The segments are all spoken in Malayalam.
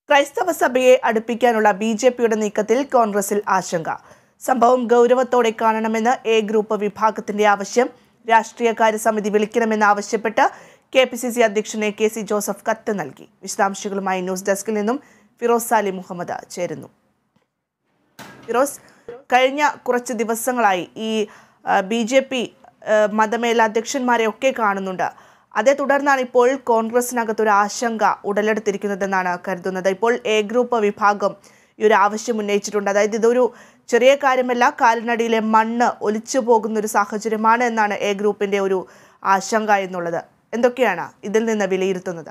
ക്രൈസ്തവ സഭയെ അടുപ്പിക്കാനുള്ള ബി ജെ പിയുടെ നീക്കത്തിൽ കോൺഗ്രസിൽ ആശങ്ക സംഭവം ഗൗരവത്തോടെ കാണണമെന്ന് എ ഗ്രൂപ്പ് വിഭാഗത്തിന്റെ ആവശ്യം രാഷ്ട്രീയകാര്യ സമിതി വിളിക്കണമെന്ന് ആവശ്യപ്പെട്ട് കെ പി സി സി അധ്യക്ഷനെ കെ സി ജോസഫ് കത്ത് നൽകി വിശദാംശങ്ങളുമായി ന്യൂസ് ഡെസ്കിൽ നിന്നും ഫിറോസ് സാലി മുഹമ്മദ് ചേരുന്നു ഫിറോസ് കഴിഞ്ഞ കുറച്ച് ദിവസങ്ങളായി ഈ ബി ജെ പി മതമേലധ്യക്ഷന്മാരെ ഒക്കെ കാണുന്നുണ്ട് അതേ തുടർന്നാണ് ഇപ്പോൾ കോൺഗ്രസിനകത്ത് ഒരു ആശങ്ക ഉടലെടുത്തിരിക്കുന്നതെന്നാണ് കരുതുന്നത് ഇപ്പോൾ എ ഗ്രൂപ്പ് വിഭാഗം ഈ ഒരു ആവശ്യം ഉന്നയിച്ചിട്ടുണ്ട് അതായത് ഇതൊരു ചെറിയ കാര്യമല്ല കാലിനടിയിലെ മണ്ണ് ഒലിച്ചു പോകുന്ന ഒരു സാഹചര്യമാണ് എന്നാണ് എ ഗ്രൂപ്പിന്റെ ഒരു ആശങ്ക എന്നുള്ളത് എന്തൊക്കെയാണ് ഇതിൽ നിന്ന് വിലയിരുത്തുന്നത്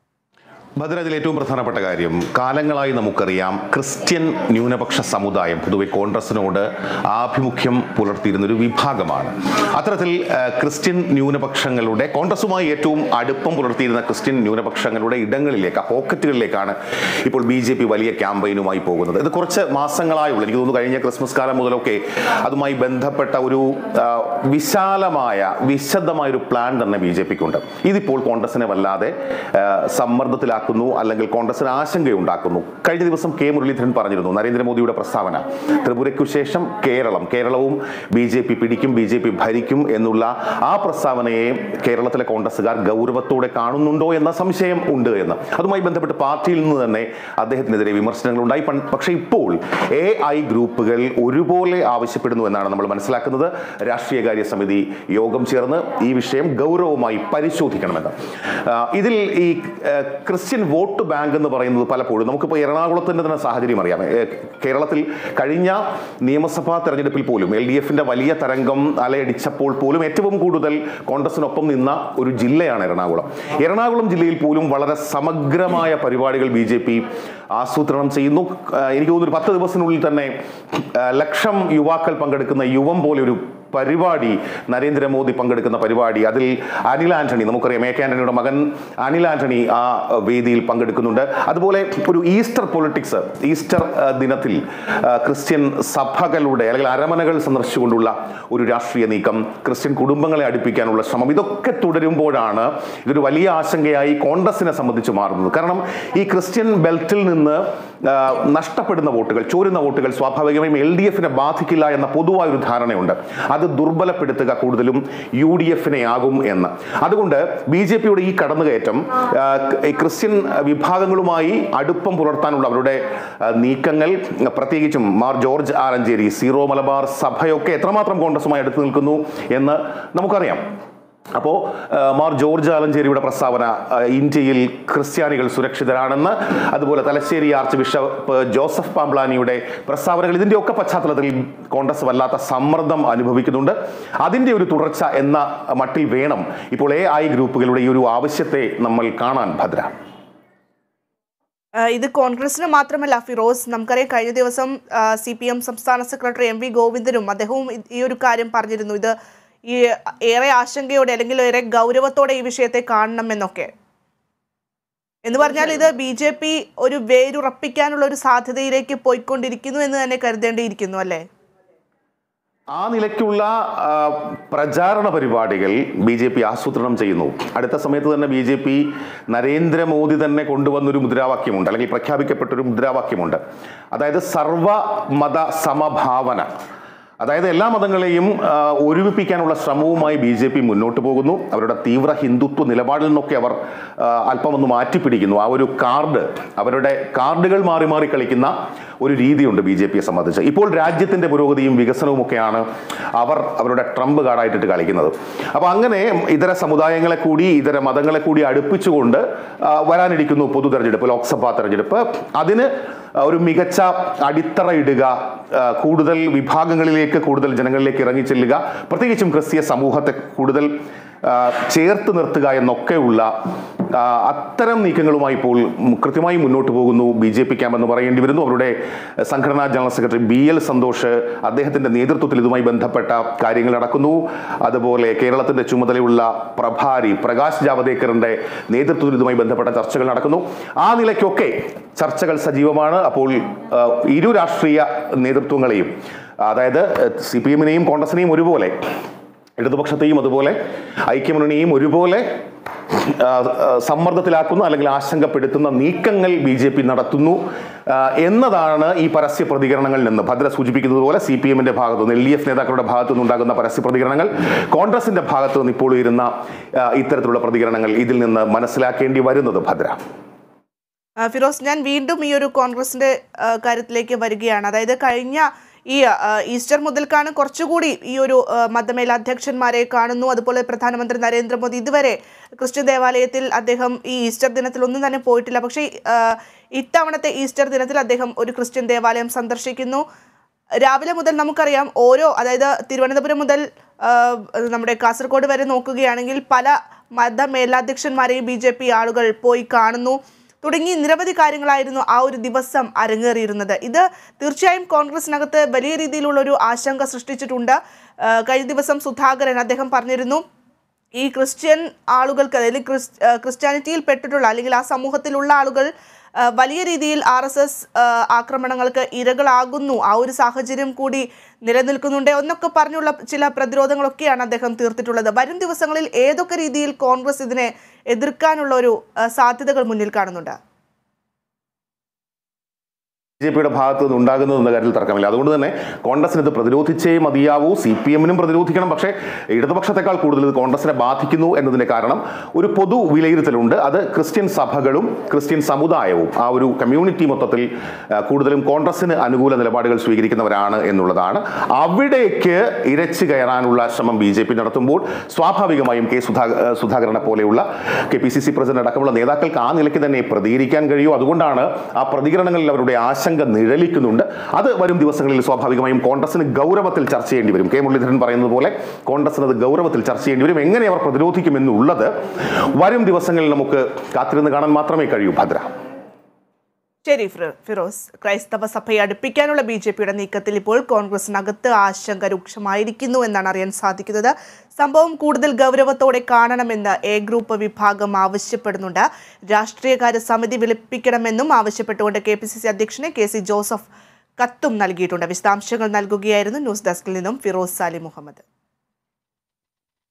ഭദ്ര ഇതിൽ ഏറ്റവും പ്രധാനപ്പെട്ട കാര്യം കാലങ്ങളായി നമുക്കറിയാം ക്രിസ്ത്യൻ ന്യൂനപക്ഷ സമുദായം പൊതുവെ കോൺഗ്രസിനോട് ആഭിമുഖ്യം പുലർത്തിയിരുന്ന ഒരു വിഭാഗമാണ് അത്തരത്തിൽ ആ, ക്രിസ്ത്യൻ ന്യൂനപക്ഷങ്ങളുടെ കോൺഗ്രസുമായി ഏറ്റവും അടുപ്പം പുലർത്തിയിരുന്ന ക്രിസ്ത്യൻ ന്യൂനപക്ഷങ്ങളുടെ ഇടങ്ങളിലേക്ക് ആ പോക്കറ്റുകളിലേക്കാണ് ഇപ്പോൾ ബി ജെ പി വലിയ ക്യാമ്പയിനുമായി പോകുന്നത് ഇത് കുറച്ച് മാസങ്ങളായുള്ള എനിക്ക് തോന്നുന്നു കഴിഞ്ഞ ക്രിസ്മസ് കാലം മുതലൊക്കെ അതുമായി ബന്ധപ്പെട്ട ഒരു ആ, വിശാലമായ വിശദമായ ഒരു പ്ലാൻ തന്നെ ബി ജെ പിക്കുണ്ട് ഇതിപ്പോൾ കോൺഗ്രസിനെ വല്ലാതെ ആ, സമ്മർദ്ദത്തിലാക്കുന്നു അല്ലെങ്കിൽ കോൺഗ്രസിന് ആശങ്കയുണ്ടാക്കുന്നു കഴിഞ്ഞ ദിവസം കെ മുരളീധരൻ പറഞ്ഞിരുന്നു നരേന്ദ്രമോദിയുടെ പ്രസ്താവന ത്രിപുരയ്ക്കു ശേഷം കേരളം കേരളവും ബി ജെ പി പിടിക്കും ബി ജെ പി ഭരിക്കും എന്നുള്ള ആ പ്രസ്താവനയെ കേരളത്തിലെ കോൺഗ്രസ്സുകാർ ഗൗരവത്തോടെ കാണുന്നുണ്ടോ എന്ന സംശയം ഉണ്ട് എന്ന് അതുമായി ബന്ധപ്പെട്ട് പാർട്ടിയിൽ നിന്ന് തന്നെ അദ്ദേഹത്തിനെതിരെ വിമർശനങ്ങളുണ്ടായി പൺ- പക്ഷേ ഇപ്പോൾ എ ഐ ഗ്രൂപ്പുകൾ ഒരുപോലെ ആവശ്യപ്പെടുന്നു എന്നാണ് നമ്മൾ മനസ്സിലാക്കുന്നത് രാഷ്ട്രീയകാര്യ സമിതി യോഗം ചേർന്ന് ഈ വിഷയം ഗൗരവമായി പരിശോധിക്കണമെന്ന് ആ, ഇതിൽ ഈ ആ, ക്രിസ്ത്യൻ വോട്ട് ബാങ്ക് എന്ന് പറയുന്നത് പലപ്പോഴും നമുക്കിപ്പോൾ എറണാകുളത്തിൻ്റെ തന്നെ സാഹചര്യം അറിയാം ഏ, കേരളത്തിൽ കഴിഞ്ഞ നിയമസഭാ തെരഞ്ഞെടുപ്പിൽ പോലും എൽ ഡി എഫിന്റെ വലിയ തരംഗം അലയടിച്ചപ്പോൾ പോലും ഏറ്റവും കൂടുതൽ കോൺഗ്രസിനൊപ്പം നിന്ന ഒരു ജില്ലയാണ് എറണാകുളം എറണാകുളം ജില്ലയിൽ പോലും വളരെ സമഗ്രമായ പരിപാടികൾ ബി ജെ പി ആസൂത്രണം ചെയ്യുന്നു ആ, എനിക്ക് തോന്നുന്നു ഒരു പത്ത് ദിവസത്തിനുള്ളിൽ തന്നെ ആ, ലക്ഷം യുവാക്കൾ പങ്കെടുക്കുന്ന യുവം പോലെ ഒരു പരിപാടി നരേന്ദ്രമോദി പങ്കെടുക്കുന്ന പരിപാടി അതിൽ അനിൽ ആന്റണി നമുക്കറിയാം എ കെ ആന്റണിയുടെ മകൻ അനിൽ ആന്റണി ആ വേദിയിൽ പങ്കെടുക്കുന്നുണ്ട് അതുപോലെ ഒരു ഈസ്റ്റർ പൊളിറ്റിക്സ് ഈസ്റ്റർ ആ, ദിനത്തിൽ ആ, ക്രിസ്ത്യൻ സഭകളുടെ അല്ലെങ്കിൽ അരമനകൾ സന്ദർശിച്ചുകൊണ്ടുള്ള ഒരു രാഷ്ട്രീയ നീക്കം ക്രിസ്ത്യൻ കുടുംബങ്ങളെ അടുപ്പിക്കാനുള്ള ശ്രമം ഇതൊക്കെ തുടരുമ്പോഴാണ് ഇതൊരു വലിയ ആശങ്കയായി കോൺഗ്രസിനെ സംബന്ധിച്ച് മാറുന്നത് കാരണം ഈ ക്രിസ്ത്യൻ ബെൽറ്റിൽ നിന്ന് ആ, നഷ്ടപ്പെടുന്ന വോട്ടുകൾ ചോരുന്ന വോട്ടുകൾ സ്വാഭാവികമായും എൽ ഡി എഫിനെ ബാധിക്കില്ല എന്ന പൊതുവായ ഒരു ധാരണയുണ്ട് അത് ദുർബലപ്പെടുത്തുക കൂടുതലും യു ഡി എഫിനെ ആകും എന്ന് അതുകൊണ്ട് ബി ജെ പിയുടെ ഈ കടന്നുകയറ്റം ആ, ഈ ക്രിസ്ത്യൻ വിഭാഗങ്ങളുമായി അടുപ്പം പുലർത്താനുള്ള അവരുടെ ആ, നീക്കങ്ങൾ പ്രത്യേകിച്ചും മാർ ജോർജ് ആലഞ്ചേരി സീറോ മലബാർ സഭയൊക്കെ എത്രമാത്രം കോൺഗ്രസുമായി അടുത്ത് നിൽക്കുന്നു എന്ന് നമുക്കറിയാം അപ്പോൾ മാർ ജോർജ് ആലഞ്ചേരിയുടെ പ്രസ്താവന ആ, ഇന്ത്യയിൽ ക്രിസ്ത്യാനികൾ സുരക്ഷിതരാണെന്ന് അതുപോലെ തലശ്ശേരി ആർച്ച് ബിഷപ്പ് ജോസഫ് പാംബ്ലാനിയുടെ പ്രസ്താവനകൾ ഇതിൻ്റെ ഒക്കെ പശ്ചാത്തലത്തിൽ കോൺഗ്രസ് വല്ലാത്ത സമ്മർദ്ദം അനുഭവിക്കുന്നുണ്ട് അതിൻ്റെ ഒരു തുടർച്ച എന്ന മട്ടിൽ വേണം ഇപ്പോൾ എ ഐ ഗ്രൂപ്പുകളുടെ ഈ ഒരു ആവശ്യത്തെ നമ്മൾ കാണാൻ ഭദ്ര ആ, ഇത് കോൺഗ്രസിന് മാത്രമല്ല ഫിറോസ് നമുക്കറിയാം കഴിഞ്ഞ ദിവസം സി പി എം സംസ്ഥാന സെക്രട്ടറി എം വി ഗോവിന്ദനും അദ്ദേഹവും ഇത് ഈ ഒരു കാര്യം പറഞ്ഞിരുന്നു ഇത് ഈ ഏറെ ആശങ്കയോടെ അല്ലെങ്കിൽ ഏറെ ഗൗരവത്തോടെ ഈ വിഷയത്തെ കാണണമെന്നൊക്കെ എന്ന് പറഞ്ഞാൽ ഇത് ബി ജെ പി ഒരു വേരുറപ്പിക്കാനുള്ള ഒരു സാധ്യതയിലേക്ക് പോയിക്കൊണ്ടിരിക്കുന്നു എന്ന് തന്നെ കരുതേണ്ടിയിരിക്കുന്നു അല്ലേ ആ നിലയ്ക്കുള്ള ആ, പ്രചാരണ പരിപാടികൾ ബി ജെ പി ആസൂത്രണം ചെയ്യുന്നു അടുത്ത സമയത്ത് തന്നെ ബി ജെ പി നരേന്ദ്രമോദി തന്നെ കൊണ്ടുവന്നൊരു മുദ്രാവാക്യമുണ്ട് അല്ലെങ്കിൽ പ്രഖ്യാപിക്കപ്പെട്ടൊരു മുദ്രാവാക്യമുണ്ട് അതായത് സർവ മത സമഭാവന അതായത് എല്ലാ മതങ്ങളെയും ആ, ഒരുമിപ്പിക്കാനുള്ള ശ്രമവുമായി ബി ജെ പി മുന്നോട്ട് പോകുന്നു അവരുടെ തീവ്ര ഹിന്ദുത്വ നിലപാടിൽ നിന്നൊക്കെ അവർ ആ, അല്പം ഒന്ന് മാറ്റിപ്പിടിക്കുന്നു ആ ഒരു കാർഡ് അവരുടെ കാർഡുകൾ മാറി മാറി കളിക്കുന്ന ഒരു രീതിയുണ്ട് ബി ജെ പിയെ സംബന്ധിച്ച് ഇപ്പോൾ രാജ്യത്തിന്റെ പുരോഗതിയും വികസനവും ഒക്കെയാണ് അവർ അവരുടെ ട്രംപ് കാർഡായിട്ടിട്ട് കളിക്കുന്നത് അപ്പോൾ അങ്ങനെ ഇതര സമുദായങ്ങളെ കൂടി ഇതര മതങ്ങളെ കൂടി അടുപ്പിച്ചുകൊണ്ട് ആ, വരാനിരിക്കുന്നു പൊതു തെരഞ്ഞെടുപ്പ് ലോക്സഭാ തെരഞ്ഞെടുപ്പ് അതിന് ഒരു മികച്ച അടിത്തറ ഇടുക ആ, കൂടുതൽ വിഭാഗങ്ങളിലേക്ക് കൂടുതൽ ജനങ്ങളിലേക്ക് ഇറങ്ങിച്ചെല്ലുക പ്രത്യേകിച്ചും ക്രിസ്തീയ സമൂഹത്തെ കൂടുതൽ ആ, ചേർത്ത് നിർത്തുക എന്നൊക്കെയുള്ള ആ, അത്തരം നീക്കങ്ങളുമായി ഇപ്പോൾ ഉം, കൃത്യമായി മുന്നോട്ട് പോകുന്നു ബി ജെ പി ക്യാമ്പ് എന്ന് പറയേണ്ടി വരുന്നു അവരുടെ സംഘടനാ general secretary B L Santhosh അദ്ദേഹത്തിന്റെ നേതൃത്വത്തിൽ ഇതുമായി ബന്ധപ്പെട്ട കാര്യങ്ങൾ നടക്കുന്നു അതുപോലെ കേരളത്തിന്റെ ചുമതലയുള്ള പ്രഭാരി പ്രകാശ് ജാവദേക്കറിന്റെ നേതൃത്വത്തിൽ ഇതുമായി ബന്ധപ്പെട്ട ചർച്ചകൾ നടക്കുന്നു ആ നിലയ്ക്കൊക്കെ ചർച്ചകൾ സജീവമാണ് അപ്പോൾ ആ, ഇരു രാഷ്ട്രീയ നേതൃത്വങ്ങളെയും അതായത് സി പി എമ്മിനെയും കോൺഗ്രസിനെയും ഒരുപോലെ ഇടതുപക്ഷത്തെയും അതുപോലെ ഐക്യമുന്നണിയെയും ഒരുപോലെ ആ, ആ, സമ്മർദ്ദത്തിലാക്കുന്ന അല്ലെങ്കിൽ ആശങ്കപ്പെടുത്തുന്ന നീക്കങ്ങൾ ബി ജെ പി നടത്തുന്നു ആ, എന്നതാണ് ഈ പരസ്യ പ്രതികരണങ്ങളിൽ നിന്ന് ഭദ്ര സൂചിപ്പിക്കുന്നത് പോലെ സി പി എമ്മിന്റെ ഭാഗത്തു നിന്ന് എൽ ഡി എഫ് നേതാക്കളുടെ ഭാഗത്തു നിന്നുണ്ടാകുന്ന പരസ്യ പ്രതികരണങ്ങൾ കോൺഗ്രസിന്റെ ഭാഗത്തു നിന്ന് ഇപ്പോൾ ഉയരുന്ന ആ, ഇത്തരത്തിലുള്ള പ്രതികരണങ്ങൾ ഇതിൽ നിന്ന് മനസ്സിലാക്കേണ്ടി വരുന്നത് ഭദ്ര ആ, ഫിറോസ് ഞാൻ വീണ്ടും ഈ ഒരു കോൺഗ്രസിന്റെ ആ, കാര്യത്തിലേക്ക് വരികയാണ് അതായത് കഴിഞ്ഞ ഈ ആ, ഈസ്റ്റർ മുതൽക്കാണ് കുറച്ചുകൂടി ഈ ഒരു ആ, മതമേലധ്യക്ഷന്മാരെ കാണുന്നു അതുപോലെ പ്രധാനമന്ത്രി നരേന്ദ്രമോദി ഇതുവരെ ക്രിസ്ത്യൻ ദേവാലയത്തിൽ അദ്ദേഹം ഈ ഈസ്റ്റർ ദിനത്തിൽ ഒന്നും തന്നെ പോയിട്ടില്ല പക്ഷേ ആ, ഇത്തവണത്തെ ഈസ്റ്റർ ദിനത്തിൽ അദ്ദേഹം ഒരു ക്രിസ്ത്യൻ ദേവാലയം സന്ദർശിക്കുന്നു രാവിലെ മുതൽ നമുക്കറിയാം ഓരോ അതായത് തിരുവനന്തപുരം മുതൽ ആ, നമ്മുടെ കാസർഗോഡ് വരെ നോക്കുകയാണെങ്കിൽ പല മതമേലധ്യക്ഷന്മാരെയും ബി ജെ പി ആളുകൾ പോയി കാണുന്നു തുടങ്ങി നിരവധി കാര്യങ്ങളായിരുന്നു ആ ഒരു ദിവസം അരങ്ങേറിയിരുന്നത് ഇത് തീർച്ചയായും കോൺഗ്രസിനകത്ത് വലിയ രീതിയിലുള്ള ഒരു ആശങ്ക സൃഷ്ടിച്ചിട്ടുണ്ട് ആ, കഴിഞ്ഞ ദിവസം സുധാകരൻ അദ്ദേഹം പറഞ്ഞിരുന്നു ഈ ക്രിസ്ത്യൻ ആളുകൾക്ക് അതായത് ക്രിസ് ആ, ക്രിസ്ത്യാനിറ്റിയിൽ പെട്ടിട്ടുള്ള അല്ലെങ്കിൽ ആ സമൂഹത്തിലുള്ള ആളുകൾ ആ, വലിയ രീതിയിൽ ആർ എസ് എസ് ആക്രമണങ്ങൾക്ക് ഇരകളാകുന്നു ആ ഒരു സാഹചര്യം കൂടി നിലനിൽക്കുന്നുണ്ട് എന്നൊക്കെ പറഞ്ഞുള്ള ചില പ്രതിരോധങ്ങളൊക്കെയാണ് അദ്ദേഹം തീർത്തിട്ടുള്ളത് വരും ദിവസങ്ങളിൽ ഏതൊക്കെ രീതിയിൽ കോൺഗ്രസ് ഇതിനെ എതിർക്കാനുള്ള ഒരു ആ, സാധ്യതകൾ മുന്നിൽ കാണുന്നുണ്ട് ബി ജെ പിയുടെ ഭാഗത്ത് നിന്ന് ഉണ്ടാകുന്നത് എന്ന കാര്യത്തിൽ തർക്കമില്ല അതുകൊണ്ട് തന്നെ കോൺഗ്രസിന് ഇത് പ്രതിരോധിച്ചേ മതിയാവൂ സി പി എമ്മിനും പ്രതിരോധിക്കണം പക്ഷേ ഇടതുപക്ഷത്തെക്കാൾ കൂടുതൽ ഇത് കോൺഗ്രസിനെ ബാധിക്കുന്നു എന്നതിന് കാരണം ഒരു പൊതു വിലയിരുത്തലുണ്ട് അത് ക്രിസ്ത്യൻ സഭകളും ക്രിസ്ത്യൻ സമുദായവും ആ ഒരു കമ്മ്യൂണിറ്റി മൊത്തത്തിൽ ആ, കൂടുതലും കോൺഗ്രസിന് അനുകൂല നിലപാടുകൾ സ്വീകരിക്കുന്നവരാണ് എന്നുള്ളതാണ് അവിടേക്ക് ഇരച്ചു കയറാനുള്ള ശ്രമം ബി ജെ പി നടത്തുമ്പോൾ സ്വാഭാവികമായും കെ സുധാ സുധാകരനെ പോലെയുള്ള K P C C president അടക്കമുള്ള നേതാക്കൾക്ക് ആ നിലയ്ക്ക് തന്നെ പ്രതികരിക്കാൻ കഴിയൂ അതുകൊണ്ടാണ് ആ പ്രതികരണങ്ങളിൽ അവരുടെ ആശങ്ക നിഴലിക്കുന്നുണ്ട് അത് വരും ദിവസങ്ങളിൽ സ്വാഭാവികമായും കോൺഗ്രസിന് ഗൗരവത്തിൽ ചർച്ച ചെയ്യേണ്ടി വരും കെ മുരളീധരൻ പറയുന്നത് പോലെ കോൺഗ്രസിന് അത് ഗൗരവത്തിൽ ചർച്ച ചെയ്യേണ്ടി വരും എങ്ങനെ അവർ പ്രതിരോധിക്കുമെന്നുള്ളത് വരും ദിവസങ്ങളിൽ നമുക്ക് കാത്തിരുന്ന് കാണാൻ മാത്രമേ കഴിയൂ ഭദ്ര ശരി ഫിറോ- ഫിറോസ് ക്രൈസ്തവ സഭയെ അടുപ്പിക്കാനുള്ള ബി ജെ പിയുടെ നീക്കത്തിൽ ഇപ്പോൾ കോൺഗ്രസിനകത്ത് ആശങ്ക രൂക്ഷമായിരിക്കുന്നു എന്നാണ് അറിയാൻ സാധിക്കുന്നത് സംഭവം കൂടുതൽ ഗൗരവത്തോടെ കാണണമെന്ന് എ ഗ്രൂപ്പ് വിഭാഗം ആവശ്യപ്പെടുന്നുണ്ട് രാഷ്ട്രീയകാര്യ സമിതി വിളിപ്പിക്കണമെന്നും ആവശ്യപ്പെട്ടുകൊണ്ട് കെ പി സി സി അധ്യക്ഷന് കെ സി ജോസഫ് കത്തും നൽകിയിട്ടുണ്ട് വിശദാംശങ്ങൾ നൽകുകയായിരുന്നു ന്യൂസ് ഡെസ്കിൽ നിന്നും ഫിറോസ് സാലി മുഹമ്മദ്